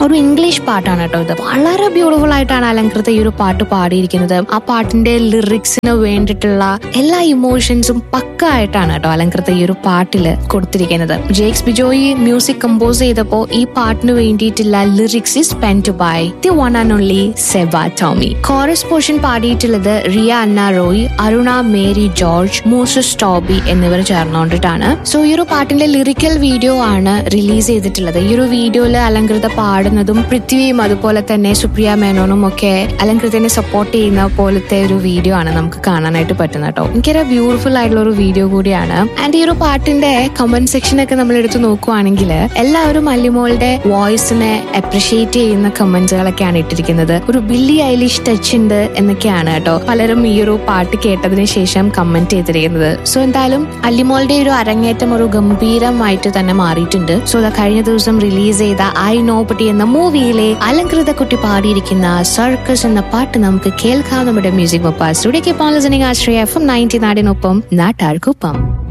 ഒരു ഇംഗ്ലീഷ് പാട്ടാണ് കേട്ടോ ഇത് വളരെ ബ്യൂട്ടിഫുൾ ആയിട്ടാണ് അലങ്കൃത ഈ ഒരു പാട്ട് പാടിയിരിക്കുന്നത് ആ പാട്ടിന്റെ ലിറിക്സിന് വേണ്ടിയിട്ടുള്ള എല്ലാ ഇമോഷൻസും പക്ക ആയിട്ടാണ് കേട്ടോ അലങ്കൃത ഈ ഒരു പാട്ടിൽ കൊടുത്തിരിക്കുന്നത് ജേക്സ് ബിജോയി മ്യൂസിക് കമ്പോസ് ചെയ്തപ്പോ ഈ പാട്ടിന് വേണ്ടിയിട്ടുള്ള lyrics is penned by the one and only Seba Tomy chorus portion പാടിയിട്ടുള്ളത് റിയ അന്ന റോയ് അരുണ മേരി ജോർജ് മൂസസ് ടോബി എന്നിവർ ചേർന്നുകൊണ്ടിട്ടാണ് സോ ഈ ഒരു പാട്ടിന്റെ ലിറിക്കൽ വീഡിയോ ആണ് റിലീസ് ചെയ്തിട്ടുള്ളത് ഈ ഒരു വീഡിയോയിൽ അലങ്കൃത പാടുന്നതും പൃഥ്വിയും അതുപോലെ തന്നെ സുപ്രിയ മേനോനും ഒക്കെ അലങ്കൃതനെ സപ്പോർട്ട് ചെയ്യുന്ന പോലത്തെ ഒരു വീഡിയോ ആണ് നമുക്ക് കാണാനായിട്ട് പറ്റുന്നത് കേട്ടോ എനിക്കൊരു ബ്യൂട്ടിഫുൾ ആയിട്ടുള്ള ഒരു വീഡിയോ കൂടിയാണ് ആൻഡ് ഈ ഒരു പാട്ടിന്റെ കമന്റ് സെക്ഷൻ ഒക്കെ നമ്മൾ എടുത്ത് നോക്കുവാണെങ്കിൽ എല്ലാവരും അല്ലിമോളുടെ വോയിസിനെ അപ്രിഷിയേറ്റ് ചെയ്യുന്ന കമന്റ്സുകളൊക്കെയാണ് ഇട്ടിരിക്കുന്നത് ഒരു ബില്ലി ഐലിഷ് ടച്ച് ഉണ്ട് എന്നൊക്കെയാണ് കേട്ടോ പലരും ഈ ഒരു പാട്ട് കേട്ടതിന് ശേഷം കമന്റ് ചെയ്തിരിക്കുന്നത് സോ എന്തായാലും അല്ലിമോളുടെ ഒരു അരങ്ങേറ്റം ഒരു ഗംഭീരമായിട്ട് തന്നെ മാറിയിട്ടുണ്ട് സോ ദാ കഴിഞ്ഞ ദിവസം റിലീസ് ചെയ്ത ഐ നോ പട്ടി എന്ന മൂവിയിലെ അലങ്കൃത കുട്ടി പാടിയിരിക്കുന്ന സർക്കസ് എന്ന പാട്ട് നമുക്ക് കേൾക്കാം നമ്മുടെ മ്യൂസിക് മപ്പാ സ്റ്റുഡിയോക്ക് പോകാൻ ആശ്രയ എഫ് എം നയൻറ്റി നാടിനൊപ്പം നാട്ടാർക്കൊപ്പം